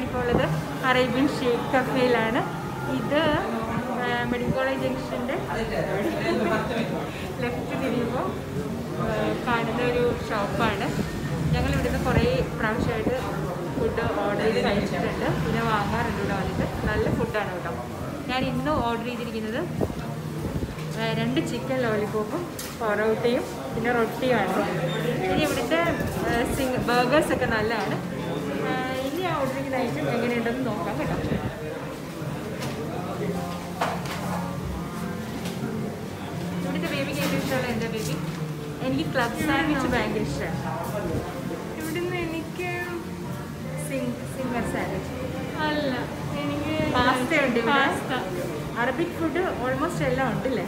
ഞാനിപ്പോൾ ഉള്ളത് Arabian shake കഫേയിലാണ് ഇത് മെഡിക്കൽ കോളേജ് ജംഗ്ഷൻ്റെ ലെഫ്റ്റ് തിരിയുമ്പോൾ കാണുന്ന ഒരു ഷോപ്പാണ് ഞങ്ങൾ ഇവിടുന്ന് കുറേ പ്രാവശ്യമായിട്ട് ഫുഡ് ഓർഡർ ചെയ്ത് കഴിച്ചിട്ടുണ്ട് പിന്നെ വാങ്ങാറുണ്ട് ഇവിടെ വന്നിട്ട് നല്ല ഫുഡാണ് കേട്ടോ ഞാൻ ഇന്ന് ഓർഡർ ചെയ്തിരിക്കുന്നത് ആ, രണ്ട് ചിക്കൻ ലോലിപോപ്പും പൊറോട്ടയും പിന്നെ റൊട്ടിയുമാണ് ഇനി ഇവിടുത്തെ സിങ് ബർഗേഴ്സ് ഒക്കെ നല്ലതാണ് ആ, ഇനി ആ ഓർഡർ ചെയ്യുന്ന ഐറ്റം എങ്ങനെയുണ്ടെന്ന് നോക്കാം കേട്ടോ ഇവിടുത്തെ ബേബിക്ക് ഏറ്റവും ഇഷ്ടമുള്ള എന്താ ബേബി എനിക്ക് ക്ലബ് സാൻഡ്വിച്ച് ഭയങ്കര ഇഷ്ടമാണ് ഇവിടുന്ന് എനിക്ക് സിംഗ് സിംഗർ സാൻഡ്വിച്ച് അല്ല എനിക്ക് പാസ്ത ഉണ്ട് ഇവിടെ. പാസ്ത അറബിക് ഫുഡ് ഓൾമോസ്റ്റ് എല്ലാം ഉണ്ടല്ലേ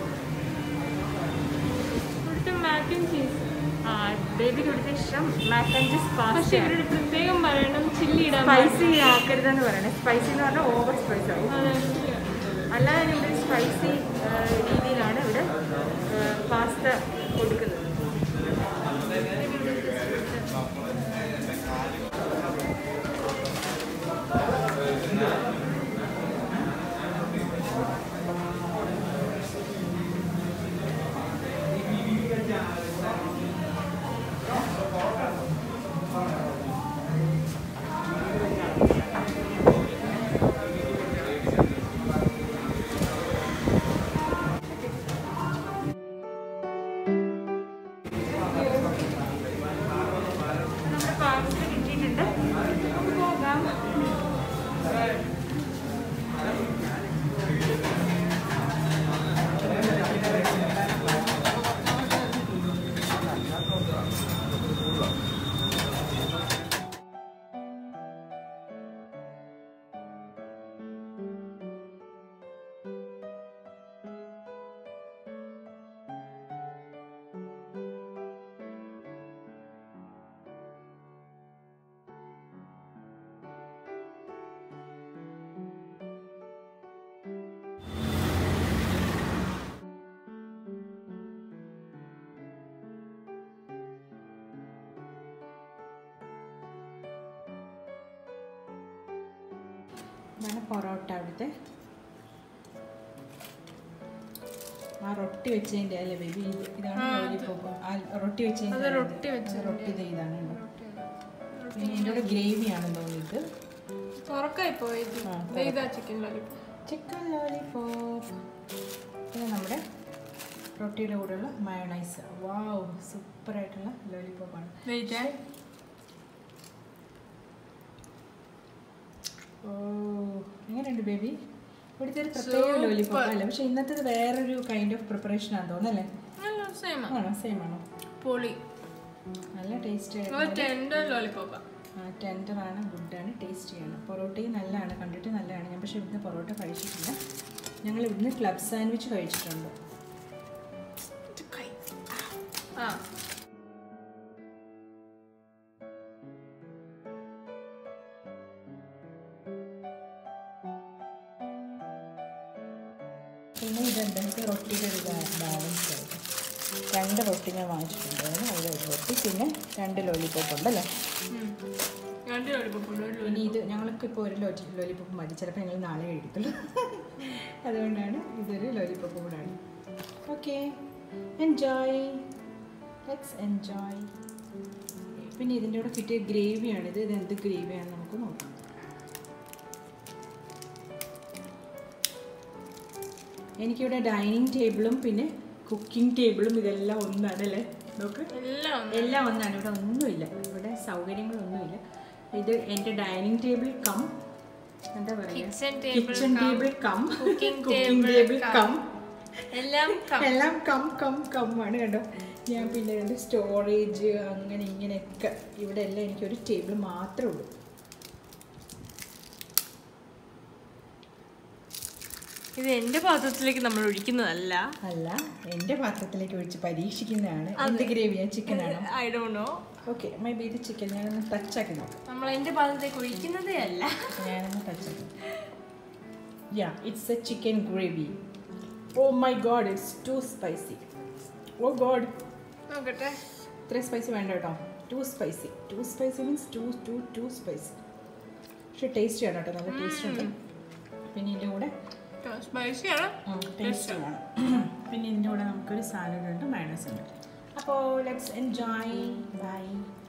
ഇവിടുത്തെ മാക്കും ചീസ് ആ ബേബിക്ക് ഇവിടുത്തെ ഇഷ്ടം മാക്ക് ആൻഡ് ചീസ് പക്ഷെ പാസ്ത ഇവരുടെ പ്രത്യേകം പറയണം ചില്ലി ഇടാൻ സ്പൈസി ആക്കരുതെന്ന് പറയണേ സ്പൈസി എന്ന് പറഞ്ഞാൽ ഓവർ സ്പൈസ് ആവും അതെ അല്ലാതെ ഇവിടെ സ്പൈസി രീതിയിലാണ് ഇവിടെ പാസ്ത കൊടുക്കുന്നത് നമ്മുടെ പാസ്ത കിട്ടിയിട്ടുണ്ട് നമുക്ക് പോകാം ഇതാണ് പൊറോട്ട അവിടുത്തെ ആ റൊട്ടി വെച്ചതിൻ്റെ അല്ലേ ബേബി ഇതാണ് ലോലിപോപ്പ് ആ റൊട്ടി വെച്ചതിൻ്റെ അത് അല്ലേ ഇത്? റൊട്ടി വെച്ചതിന്റെ. അത് റൊട്ടി ദേ ഇതാണ് കേട്ടോ. പിന്നെ ഇതിൻ്റെ കൂടെ ഗ്രേവിയാണെന്ന് തോന്നിയിട്ട് തുറക്കായി പോയത് ആ, ദേ ഇതാ ചിക്കൻ ലോലിപോപ്പ് ചിക്കൻ ലോലിപോപ്പ് പിന്നെ നമ്മുടെ റൊട്ടിയുടെ കൂടെയുള്ള മയോണൈസ് വാവ് സൂപ്പറായിട്ടുള്ള ലോലിപോപ്പാണ് വെയിറ്റ് ഓ എങ്ങനെയുണ്ട് ബേബി ഇവിടുത്തെ ഒരു പ്രത്യേക ലോലിപോപ്പ് അല്ലേ പക്ഷെ ഇന്നത്തേത് വേറൊരു കൈൻഡ് ഓഫ് പ്രിപ്പറേഷൻ ആണെന്ന് തോന്നല്ലേ നല്ല സെയിം ആണോ സെയിം ആണോ പൊളി നല്ല ടേസ്റ്റ് അത് ടെൻഡർ ലോലിപോപ്പാ ടെൻഡറാണ് ഗുഡാണ് ടേസ്റ്റിയാണ് പൊറോട്ടയും നല്ലതാണ് കണ്ടിട്ട് നല്ലതാണ് ഞാൻ പക്ഷേ ഇവിടുന്ന് പൊറോട്ട കഴിച്ചിട്ടില്ല ഞങ്ങൾ ഇവിടുന്ന് ക്ലബ് സാൻഡ്വിച്ച് കഴിച്ചിട്ടുണ്ട് ആ പിന്നെ ഇതുണ്ട് എനിക്ക് റൊട്ടിയുടെ ഒരു ബാലൻസ് ആയിട്ട് രണ്ട് റൊട്ടി ഞാൻ വാങ്ങിച്ചിട്ടുണ്ടായിരുന്നു അതിൽ ഒരു റൊട്ടി പിന്നെ രണ്ട് ലോലിപോപ്പ് ഉണ്ടല്ലേ ഉം. രണ്ട് ലോലിപോപ്പ് ഉണ്ട് ഒരു ഇനി ഇത് ഞങ്ങൾക്ക് ഇപ്പോൾ ഒരു ലോറ്റി ലോലിപോപ്പ് മതി ചിലപ്പോൾ ഞങ്ങൾ നാളെ കഴിക്കത്തുള്ളൂ അതുകൊണ്ടാണ് ഇതൊരു ലോലിപോപ്പ് കൂടാണ് ഓക്കെ എൻജോയ് ലെറ്റ്സ് എൻജോയ് പിന്നെ ഇതിൻ്റെ കൂടെ കിട്ടിയ ഗ്രേവിയാണിത് ഇത് എന്ത് ഗ്രേവിയാണെന്ന് നമുക്ക് നോക്കാം എനിക്കിവിടെ ഡൈനിങ് ടേബിളും പിന്നെ കുക്കിംഗ് ടേബിളും ഇതെല്ലാം ഒന്നാണ് അല്ലേ നോക്ക് എല്ലാം ഉണ്ട്. എല്ലാം ഒന്നാണ് ഇവിടെ ഒന്നുമില്ല ഇവിടെ സൗകര്യങ്ങളൊന്നുമില്ല ഇത് എൻ്റെ ഡൈനിങ് ടേബിൾ കം എന്താ പറയുക Kitchen table kitchen cum, table cum cooking cooking table table cum. Cum എല്ലാം കം. എല്ലാം കം കം കം ആണ് കേട്ടോ ഞാൻ പിന്നെ രണ്ട് സ്റ്റോറേജ് അങ്ങനെ ഇങ്ങനെയൊക്കെ ഇവിടെ എല്ലാം എനിക്കൊരു ടേബിൾ മാത്രമേ ഉള്ളൂ ഇത് എന്റെ പാത്രത്തിലേക്ക് നമ്മൾ ഒഴിക്കുന്നതല്ല അല്ല എൻ്റെ പാത്രത്തിലേക്ക് ഒഴിച്ച് പരീക്ഷിക്കുന്നതാണ് എന്ത് ഗ്രേവിയാ ചിക്കൻ ആണോ I don't know okay maybe ഇത് ചിക്കൻ ഞാനൊന്ന് ടച്ചാക്കി നോക്കാം നമ്മൾ എന്റെ പാത്രത്തിലേക്ക് ഒഴിക്കുന്നതേ അല്ല ഞാനൊന്ന് ടച്ചാക്കി yeah it's a chicken gravy oh my god it's too spicy oh god നോക്കട്ടെ ഇത്രയും സ്പൈസി വേണ്ട കേട്ടോ too spicy too spicy means too too too spicy പക്ഷെ ടേസ്റ്റ് ആണ് കേട്ടോ നല്ല ടേസ്റ്റ് ഉണ്ട് പിന്നെ ഇതിൻ്റെ കൂടെ സ്പൈസിയാണ് ടേസ്റ്റ് വേണം പിന്നെ ഇതിൻ്റെ കൂടെ നമുക്കൊരു സാലഡ് ഉണ്ട് മൈനസ് ഉണ്ട് അപ്പോൾ ലെറ്റ്സ് എൻജോയ് ബൈ